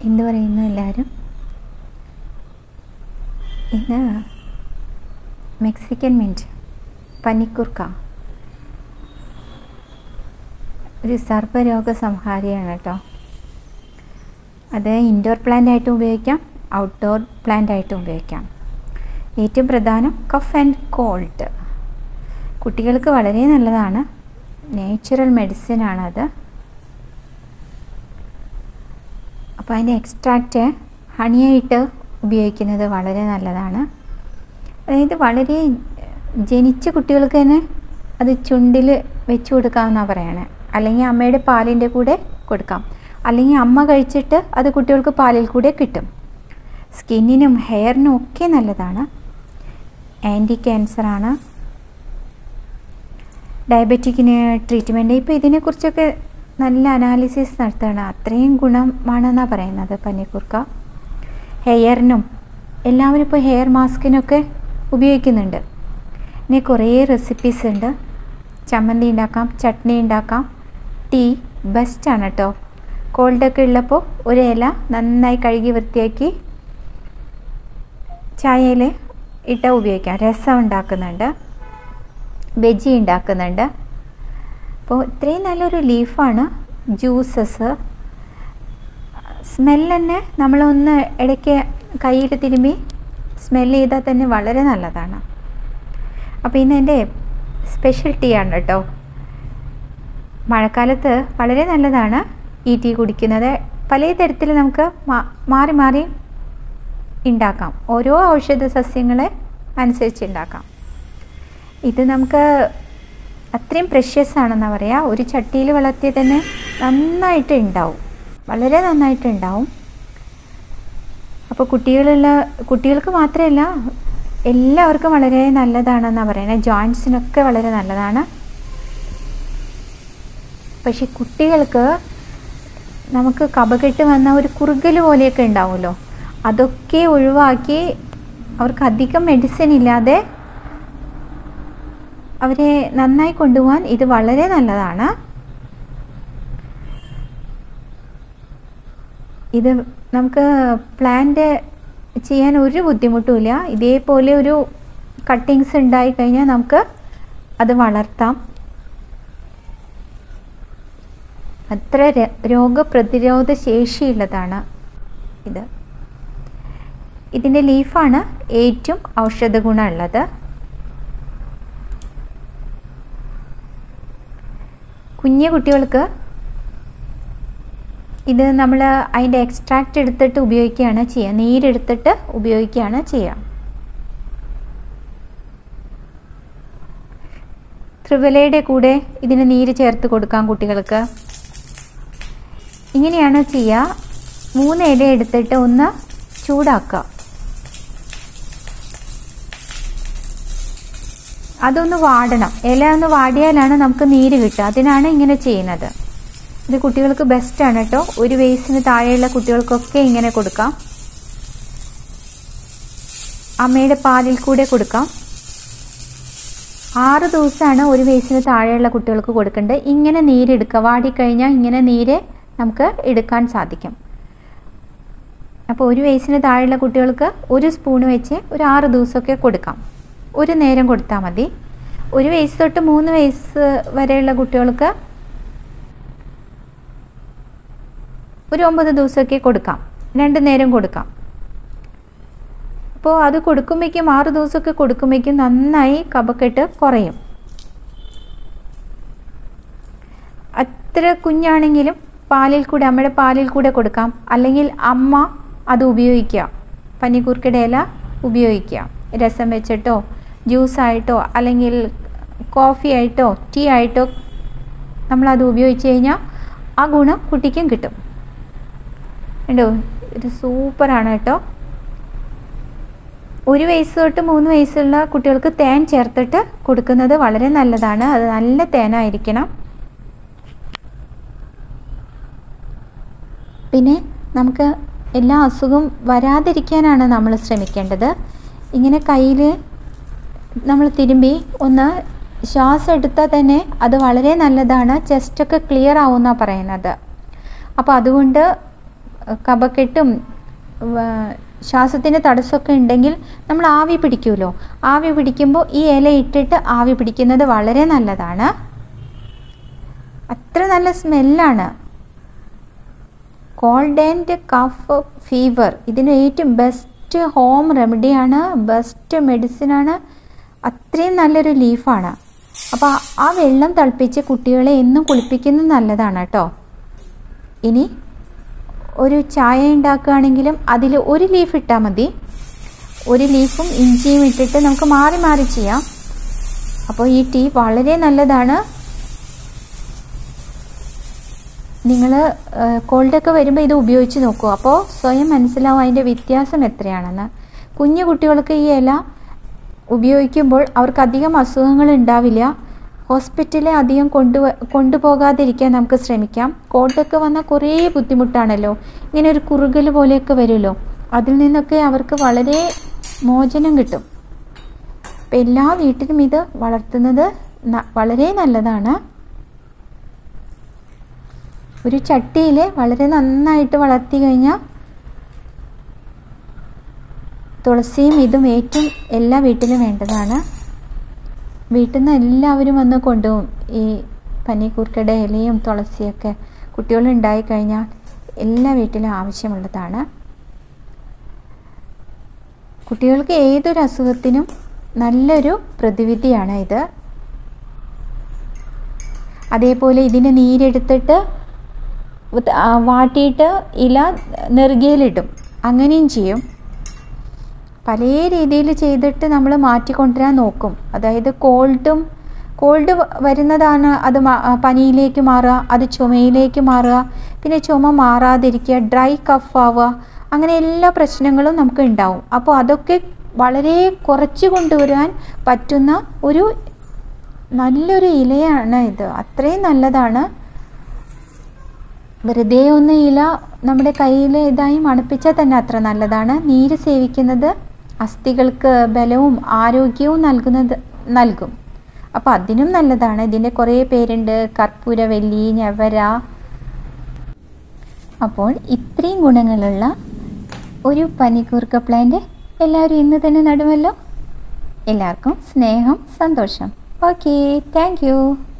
എന്ത് പറയുന്നു എല്ലാവരും ഇന്ന് മെക്സിക്കൻ മിൻറ്റ് പനിക്കുർക്ക ഒരു സർവ്വരോഗ സംഹാരിയാണ് കേട്ടോ അത് ഇൻഡോർ പ്ലാന്റ് ആയിട്ടും ഉപയോഗിക്കാം ഔട്ട്ഡോർ പ്ലാന്റ് ആയിട്ടും ഉപയോഗിക്കാം ഏറ്റവും പ്രധാനം കഫ് ആൻഡ് കോൾഡ് കുട്ടികൾക്ക് വളരെ നല്ലതാണ് നേച്ചുറൽ മെഡിസിൻ ആണത് അപ്പോൾ അതിൻ്റെ എക്സ്ട്രാക്റ്റ് ഹണിയായിട്ട് ഉപയോഗിക്കുന്നത് വളരെ നല്ലതാണ് അതായത് വളരെ ജനിച്ച കുട്ടികൾക്ക് തന്നെ അത് ചുണ്ടിൽ വെച്ച് കൊടുക്കാമെന്നാണ് പറയണേ അല്ലെങ്കിൽ അമ്മയുടെ പാലിൻ്റെ കൂടെ കൊടുക്കാം അല്ലെങ്കിൽ അമ്മ കഴിച്ചിട്ട് അത് കുട്ടികൾക്ക് പാലിൽ കൂടെ കിട്ടും സ്കിന്നിനും ഹെയറിനും ഒക്കെ നല്ലതാണ് ആൻറ്റി ക്യാൻസറാണ് ഡയബറ്റിക്കിന് ട്രീറ്റ്മെൻറ്റ് ഇപ്പോൾ ഇതിനെക്കുറിച്ചൊക്കെ നല്ല അനാലിസിസ് നടത്തുകയാണ് അത്രയും ഗുണമാണെന്നാണ് പറയുന്നത് പനിക്കൂർക്ക ഹെയറിനും എല്ലാവരും ഇപ്പോൾ ഹെയർ മാസ്കിനൊക്കെ ഉപയോഗിക്കുന്നുണ്ട് ഇനി കുറേ റെസിപ്പീസ് ഉണ്ട് ചമ്മന്തി ഉണ്ടാക്കാം ചട്നി ഉണ്ടാക്കാം ടീ ബെസ്റ്റാണ് കേട്ടോ കോൾഡൊക്കെ ഉള്ളപ്പോൾ ഒരു ഇല നന്നായി കഴുകി വൃത്തിയാക്കി ചായയിൽ ഇട്ട ഉപയോഗിക്കാം രസം ഉണ്ടാക്കുന്നുണ്ട് ബജി ഉണ്ടാക്കുന്നുണ്ട് അപ്പോൾ ഇത്രയും നല്ലൊരു ലീഫാണ് ജ്യൂസസ് സ്മെൽ തന്നെ നമ്മളൊന്ന് ഇടയ്ക്ക് കയ്യിൽ തിരുമ്പി സ്മെൽ ചെയ്താൽ തന്നെ വളരെ നല്ലതാണ് അപ്പോൾ ഇന്ന് എൻ്റെ സ്പെഷ്യൽ ടീ ആണ് കേട്ടോ മഴക്കാലത്ത് വളരെ നല്ലതാണ് ഈ ടീ കുടിക്കുന്നത് പല തരത്തിൽ നമുക്ക് മാറി മാറി ഉണ്ടാക്കാം ഓരോ ഔഷധ സസ്യങ്ങളെ അനുസരിച്ച് ഉണ്ടാക്കാം ഇത് നമുക്ക് അത്രയും പ്രഷ്യസ് ആണെന്നാണ് പറയുക ഒരു ചട്ടിയിൽ വളർത്തിയ തന്നെ നന്നായിട്ട് ഉണ്ടാവും വളരെ നന്നായിട്ട് ഉണ്ടാവും അപ്പോൾ കുട്ടികളുള്ള കുട്ടികൾക്ക് മാത്രമല്ല എല്ലാവർക്കും വളരെ നല്ലതാണെന്നാണ് പറയുന്നത് ജോയിൻസിനൊക്കെ വളരെ നല്ലതാണ് പക്ഷെ കുട്ടികൾക്ക് നമുക്ക് കപകെട്ട് വന്ന ഒരു കുറുകൽ പോലെയൊക്കെ ഉണ്ടാവുമല്ലോ അതൊക്കെ ഒഴിവാക്കി അവർക്ക് അധികം മെഡിസിൻ ഇല്ലാതെ അവരെ നന്നായി കൊണ്ടുപോകാൻ ഇത് വളരെ നല്ലതാണ് ഇത് നമുക്ക് പ്ലാന്റ് ചെയ്യാൻ ഒരു ബുദ്ധിമുട്ടുമില്ല ഇതേപോലെ ഒരു കട്ടിങ്സ് ഉണ്ടായി കഴിഞ്ഞാൽ നമുക്ക് അത് വളർത്താം അത്ര രോഗപ്രതിരോധ ശേഷിയുള്ളതാണ് ഇത് ഇതിൻ്റെ ലീഫാണ് ഏറ്റവും ഔഷധ ഗുണമുള്ളത് കുഞ്ഞു കുട്ടികൾക്ക് ഇത് നമ്മൾ അതിൻ്റെ എക്സ്ട്രാക്റ്റ് എടുത്തിട്ട് ഉപയോഗിക്കുകയാണ് ചെയ്യുക നീരെടുത്തിട്ട് ഉപയോഗിക്കുകയാണ് ചെയ്യുക ത്രിവലയുടെ കൂടെ ഇതിന് നീര് ചേർത്ത് കൊടുക്കാം കുട്ടികൾക്ക് ഇങ്ങനെയാണ് ചെയ്യുക മൂന്ന് ഇല എടുത്തിട്ട് ഒന്ന് ചൂടാക്കുക അതൊന്ന് വാടണം ഇല ഒന്ന് വാടിയാലാണ് നമുക്ക് നീര് കിട്ടുക അതിനാണ് ഇങ്ങനെ ചെയ്യുന്നത് ഇത് കുട്ടികൾക്ക് ബെസ്റ്റാണ് കേട്ടോ ഒരു വയസ്സിന് താഴെയുള്ള കുട്ടികൾക്കൊക്കെ ഇങ്ങനെ കൊടുക്കാം അമ്മയുടെ പാലിൽ കൂടെ കൊടുക്കാം ആറ് ദിവസമാണ് ഒരു വയസ്സിന് താഴെയുള്ള കുട്ടികൾക്ക് കൊടുക്കേണ്ടത് ഇങ്ങനെ നീരെടുക്കുക വാടിക്കഴിഞ്ഞാൽ ഇങ്ങനെ നീര് നമുക്ക് എടുക്കാൻ സാധിക്കും അപ്പോൾ ഒരു വയസ്സിന് താഴെയുള്ള കുട്ടികൾക്ക് ഒരു സ്പൂൺ വെച്ച് ഒരു ആറ് ദിവസമൊക്കെ കൊടുക്കാം ഒരു നേരം കൊടുത്താൽ മതി ഒരു വയസ്സ് തൊട്ട് മൂന്ന് വയസ്സ് വരെയുള്ള കുട്ടികൾക്ക് ഒരു ഒമ്പത് ദിവസമൊക്കെ കൊടുക്കാം രണ്ട് നേരം കൊടുക്കാം അപ്പോൾ അത് കൊടുക്കുമ്പോഴേക്കും ആറ് ദിവസമൊക്കെ കൊടുക്കുമ്പോഴേക്കും നന്നായി കപക്കെട്ട് കുറയും അത്ര കുഞ്ഞാണെങ്കിലും പാലിൽ കൂടെ അമ്മയുടെ പാലിൽ കൂടെ കൊടുക്കാം അല്ലെങ്കിൽ അമ്മ അത് ഉപയോഗിക്കുക പനിക്കൂർക്കയുടെ ഇല ഉപയോഗിക്കുക രസം വെച്ചിട്ടോ ജ്യൂസായിട്ടോ അല്ലെങ്കിൽ കോഫി ആയിട്ടോ ടീ ആയിട്ടോ നമ്മളത് ഉപയോഗിച്ച് കഴിഞ്ഞാൽ ആ ഗുണം കുട്ടിക്കും കിട്ടും ഉണ്ടോ ഇത് സൂപ്പറാണ് കേട്ടോ ഒരു വയസ്സ് തൊട്ട് മൂന്ന് വയസ്സുള്ള കുട്ടികൾക്ക് തേൻ ചേർത്തിട്ട് കൊടുക്കുന്നത് വളരെ നല്ലതാണ് അത് നല്ല തേനായിരിക്കണം പിന്നെ നമുക്ക് എല്ലാ അസുഖവും വരാതിരിക്കാനാണ് നമ്മൾ ശ്രമിക്കേണ്ടത് ഇങ്ങനെ കയ്യിൽ നമ്മൾ തിരുമ്പി ഒന്ന് ശ്വാസം എടുത്താൽ തന്നെ അത് വളരെ നല്ലതാണ് ചെസ്റ്റൊക്കെ ക്ലിയർ ആവുമെന്നാണ് പറയുന്നത് അപ്പോൾ അതുകൊണ്ട് കഫക്കെട്ടും വ- ശ്വാസത്തിന് തടസ്സമൊക്കെ ഉണ്ടെങ്കിൽ നമ്മൾ ആവി പിടിക്കുമല്ലോ ആവി പിടിക്കുമ്പോൾ ഈ ഇല ഇട്ടിട്ട് ആവി പിടിക്കുന്നത് വളരെ നല്ലതാണ് അത്ര നല്ല സ്മെല്ലാണ് കോൾഡ് ആൻഡ് കഫ് ഫീവർ ഇതിന് ഏറ്റവും ബെസ്റ്റ് ഹോം റെമഡിയാണ് ബെസ്റ്റ് മെഡിസിനാണ് അത്രയും നല്ലൊരു ലീഫാണ് അപ്പോൾ ആ വെള്ളം തിളപ്പിച്ച് കുട്ടികളെ എന്നും കുളിപ്പിക്കുന്നത് നല്ലതാണ് കേട്ടോ ഇനി ഒരു ചായ ഉണ്ടാക്കുകയാണെങ്കിലും അതിൽ ഒരു ലീഫ് ഇട്ടാൽ മതി ഒരു ലീഫും ഇഞ്ചിയും ഇട്ടിട്ട് നമുക്ക് മാറി മാറി ചെയ്യാം അപ്പോൾ ഈ ടീ വളരെ നല്ലതാണ് നിങ്ങൾ കോൾഡൊക്കെ വരുമ്പോൾ ഇത് ഉപയോഗിച്ച് നോക്കൂ അപ്പോൾ സ്വയം മനസ്സിലാവും അതിൻ്റെ വ്യത്യാസം എത്രയാണെന്ന് കുഞ്ഞു കുട്ടികൾക്ക് ഈ ഇല ഉപയോഗിക്കുമ്പോൾ അവർക്ക് അധികം അസുഖങ്ങൾ ഉണ്ടാവില്ല ഹോസ്പിറ്റലിൽ അധികം കൊണ്ടു കൊണ്ടുപോകാതിരിക്കാൻ നമുക്ക് ശ്രമിക്കാം കോൾഡൊക്കെ വന്നാൽ കുറേ ബുദ്ധിമുട്ടാണല്ലോ ഇങ്ങനെ ഒരു കുറുകൽ പോലെയൊക്കെ വരുമല്ലോ അതിൽ നിന്നൊക്കെ അവർക്ക് വളരെ മോചനം കിട്ടും അപ്പം എല്ലാ വീട്ടിലും ഇത് വളർത്തുന്നത് ന- വളരെ നല്ലതാണ് ഒരു ചട്ടിയിൽ വളരെ നന്നായിട്ട് വളർത്തി കഴിഞ്ഞാൽ തുളസിയും ഇതും ഏറ്റവും എല്ലാ വീട്ടിലും വേണ്ടതാണ് വീട്ടിൽ നിന്ന് എല്ലാവരും വന്ന് കൊണ്ടുപോകും ഈ പനിക്കൂർക്കയുടെ ഇലയും തുളസിയൊക്കെ കുട്ടികളുണ്ടായി കഴിഞ്ഞാൽ എല്ലാ വീട്ടിലും ആവശ്യമുള്ളതാണ് കുട്ടികൾക്ക് ഏതൊരു അസുഖത്തിനും നല്ലൊരു പ്രതിവിധിയാണ് ഇത് അതേപോലെ ഇതിൻ്റെ നീരെടുത്തിട്ട് ഉത്- ആ, വാട്ടിയിട്ട് ഇല നെറുകയിലിടും അങ്ങനെയും ചെയ്യും പല രീതിയിൽ ചെയ്തിട്ട് നമ്മൾ മാറ്റിക്കൊണ്ടുവരാൻ നോക്കും അതായത് കോൾഡും കോൾഡ് വരുന്നതാണ് അത് മ- ആ, പനിയിലേക്ക് മാറുക അത് ചുമയിലേക്ക് മാറുക പിന്നെ ചുമ മാറാതിരിക്കുക ഡ്രൈ കഫ് ആവുക അങ്ങനെ എല്ലാ പ്രശ്നങ്ങളും നമുക്ക് ഉണ്ടാവും അപ്പോൾ അതൊക്കെ വളരെ കുറച്ച് കൊണ്ടുവരാൻ പറ്റുന്ന ഒരു നല്ലൊരു ഇലയാണ് ഇത് അത്രയും നല്ലതാണ് വെറുതെ ഒന്ന് ഇല നമ്മുടെ കയ്യിൽ ഇതായി മണപ്പിച്ചാൽ തന്നെ അത്ര നല്ലതാണ് നീര് സേവിക്കുന്നത് അസ്ഥികൾക്ക് ബലവും ആരോഗ്യവും നൽകുന്നത് നൽകും അപ്പോൾ അതിനും നല്ലതാണ് ഇതിൻ്റെ കുറേ പേരുണ്ട് കർപ്പൂരവല്ലി ഞവര അപ്പോൾ ഇത്രയും ഗുണങ്ങളുള്ള ഒരു പനിക്കൂർക്ക പ്ലാന്റ് എല്ലാവരും ഇന്ന് തന്നെ നടുമല്ലോ എല്ലാവർക്കും സ്നേഹം സന്തോഷം ഓക്കെ താങ്ക് യു